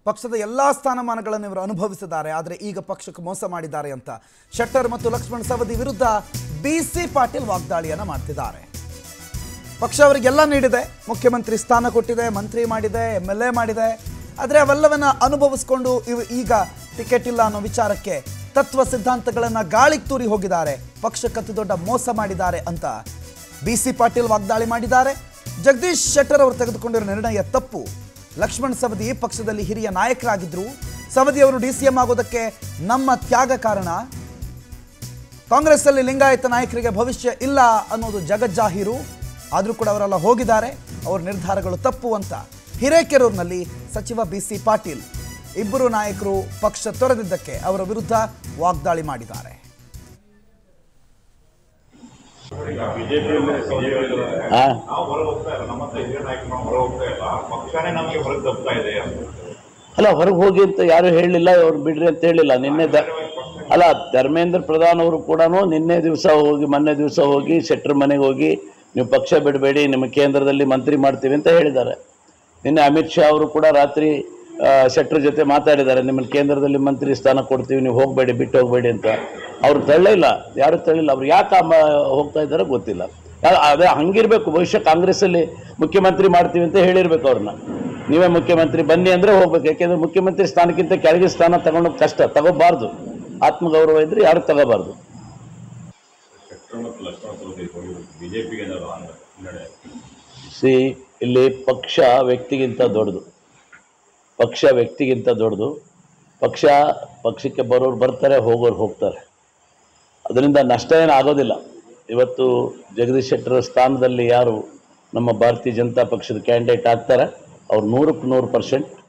ಪಕ್ಷದ ಎಲ್ಲಾ ಸ್ಥಾನಮಾನಗಳನ್ನು ಇವರು ಅನುಭವಿಸಿದ್ದಾರೆ ಆದರೆ ಈಗ ಪಕ್ಷಕ್ಕೆ ಮೋಸ ಮಾಡಿದ್ದಾರೆ ಅಂತ ಶೆಟ್ಟರ್ ಮತ್ತು ಲಕ್ಷ್ಮಣ್ ಸವದಿ ವಿರುದ್ಧ ಬಿ ಸಿ ಪಾಟೀಲ್ ವಾಗ್ದಾಳಿಯನ್ನ ಮಾಡ್ತಿದ್ದಾರೆ ಪಕ್ಷ ಅವರಿಗೆಲ್ಲ ನೀಡಿದೆ ಮುಖ್ಯಮಂತ್ರಿ ಸ್ಥಾನ ಕೊಟ್ಟಿದೆ ಮಂತ್ರಿ ಮಾಡಿದೆ ಎಮ್ ಎಲ್ ಎ ಮಾಡಿದೆ ಆದರೆ ಅವೆಲ್ಲವನ್ನ ಅನುಭವಿಸ್ಕೊಂಡು ಇವು ಈಗ ಟಿಕೆಟ್ ಇಲ್ಲ ಅನ್ನೋ ವಿಚಾರಕ್ಕೆ ತತ್ವ ಸಿದ್ಧಾಂತಗಳನ್ನು ಗಾಳಿಗೆ ತೂರಿ ಹೋಗಿದ್ದಾರೆ ಪಕ್ಷಕ್ಕೆ ಅತಿ ದೊಡ್ಡ ಮೋಸ ಮಾಡಿದ್ದಾರೆ ಅಂತ ಬಿ ಸಿ ಪಾಟೀಲ್ ವಾಗ್ದಾಳಿ ಮಾಡಿದ್ದಾರೆ ಜಗದೀಶ್ ಶೆಟ್ಟರ್ ಅವರು ತೆಗೆದುಕೊಂಡಿರೋ ನಿರ್ಣಯ ತಪ್ಪು ಲಕ್ಷ್ಮಣ್ ಸವದಿ ಪಕ್ಷದಲ್ಲಿ ಹಿರಿಯ ನಾಯಕರಾಗಿದ್ದರು ಸವದಿ ಅವರು ಡಿ ಸಿ ಎಂ ಆಗೋದಕ್ಕೆ ನಮ್ಮ ತ್ಯಾಗ ಕಾರಣ ಕಾಂಗ್ರೆಸ್ಸಲ್ಲಿ ಲಿಂಗಾಯತ ನಾಯಕರಿಗೆ ಭವಿಷ್ಯ ಇಲ್ಲ ಅನ್ನೋದು ಜಗಜ್ಜಾಹೀರು ಆದರೂ ಕೂಡ ಅವರೆಲ್ಲ ಹೋಗಿದ್ದಾರೆ ಅವರ ನಿರ್ಧಾರಗಳು ತಪ್ಪು ಅಂತ ಹಿರೇಕೆರೂರಿನಲ್ಲಿ ಸಚಿವ ಬಿ ಸಿ ಪಾಟೀಲ್ ಇಬ್ಬರು ನಾಯಕರು ಪಕ್ಷ ತೊರೆದಿದ್ದಕ್ಕೆ ಅವರ ವಿರುದ್ಧ ವಾಗ್ದಾಳಿ ಮಾಡಿದ್ದಾರೆ ಆ ನಾವು ಹೊರ ಹೋಗ್ತಾ ಇಲ್ಲ ನಮ್ಮ ಹತ್ರ ಹಿರಿಯ ನಾಯಕರು ಹೊರ ಹೋಗ್ತಾ ಇಲ್ಲ ಪಕ್ಷನೇ ನಮಗೆ ಹೊರಗೆ ತಪ್ತಾ ಇದೆ ಅಂತ ಅಲ್ಲ ಹೊರಗೆ ಹೋಗಿ ಅಂತ ಯಾರು ಹೇಳಲಿಲ್ಲ ಅವ್ರು ಬಿಡ್ರಿ ಅಂತ ಹೇಳಿಲ್ಲ ನಿನ್ನೆ ದ ಅಲ್ಲ ಧರ್ಮೇಂದ್ರ ಪ್ರಧಾನ್ ಅವರು ಕೂಡ ನಿನ್ನೆ ದಿವಸ ಹೋಗಿ ಮೊನ್ನೆ ದಿವಸ ಹೋಗಿ ಶೆಟ್ರ್ ಮನೆಗೆ ಹೋಗಿ ನೀವು ಪಕ್ಷ ಬಿಡಬೇಡಿ ನಿಮ್ಮ ಕೇಂದ್ರದಲ್ಲಿ ಮಂತ್ರಿ ಮಾಡ್ತೀವಿ ಅಂತ ಹೇಳಿದ್ದಾರೆ ನಿನ್ನೆ ಅಮಿತ್ ಶಾ ಅವರು ಕೂಡ ರಾತ್ರಿ ಆ, ಶೆಟ್ರ್ ಜೊತೆ ಮಾತಾಡಿದ್ದಾರೆ ನಿಮ್ಮಲ್ಲಿ ಕೇಂದ್ರದಲ್ಲಿ ಮಂತ್ರಿ ಸ್ಥಾನ ಕೊಡ್ತೀವಿ ನೀವು ಹೋಗಬೇಡಿ ಬಿಟ್ಟು ಹೋಗಬೇಡಿ ಅಂತ ಅವ್ರು ತಳ್ಳಿಲ್ಲ ಯಾರು ತಳ್ಳಿಲ್ಲ ಅವ್ರು ಯಾಕೆ ಹೋಗ್ತಾ ಇದ್ದಾರೆ ಗೊತ್ತಿಲ್ಲ ಯಾ- ಅದೇ ಹಂಗಿರ್ಬೇಕು ಭವಿಷ್ಯ ಕಾಂಗ್ರೆಸ್ಸಲ್ಲಿ ಮುಖ್ಯಮಂತ್ರಿ ಮಾಡ್ತೀವಿ ಅಂತ ಹೇಳಿರ್ಬೇಕು ಅವ್ರನ್ನ ನೀವೇ ಮುಖ್ಯಮಂತ್ರಿ ಬನ್ನಿ ಅಂದರೆ ಹೋಗ್ಬೇಕು ಯಾಕೆಂದ್ರೆ ಮುಖ್ಯಮಂತ್ರಿ ಸ್ಥಾನಕ್ಕಿಂತ ಕೆಳಗೆ ಸ್ಥಾನ ತಗೊಂಡು ಕಷ್ಟ ತಗೋಬಾರ್ದು ಆತ್ಮಗೌರವ ಇದ್ರೆ ಯಾರು ತಗೋಬಾರ್ದು ಶೆಟ್ಟರ್ ಮತ್ತು ಲಕ್ಷ್ಮಣ ಸವದಿ ಬಿಜೆಪಿಗೆ ಹಿನ್ನಡೆ ಸಿ ಇಲ್ಲಿ ಪಕ್ಷ ವ್ಯಕ್ತಿಗಿಂತ ದೊಡ್ಡದು ಪಕ್ಷ ವ್ಯಕ್ತಿಗಿಂತ ದೊಡ್ಡದು ಪಕ್ಷ ಪಕ್ಷಕ್ಕೆ ಬರೋರು ಬರ್ತಾರೆ ಹೋಗೋರು ಹೋಗ್ತಾರೆ ಅದರಿಂದ ನಷ್ಟ ಏನು ಆಗೋದಿಲ್ಲ ಇವತ್ತು ಜಗದೀಶ್ ಶೆಟ್ಟರ್ ಸ್ಥಾನದಲ್ಲಿ ಯಾರು ನಮ್ಮ ಭಾರತೀಯ ಜನತಾ ಪಕ್ಷದ ಕ್ಯಾಂಡಿಡೇಟ್ ಆಗ್ತಾರೆ ಅವ್ರು ನೂರಕ್ಕೆ ನೂರು ಪರ್ಸೆಂಟ್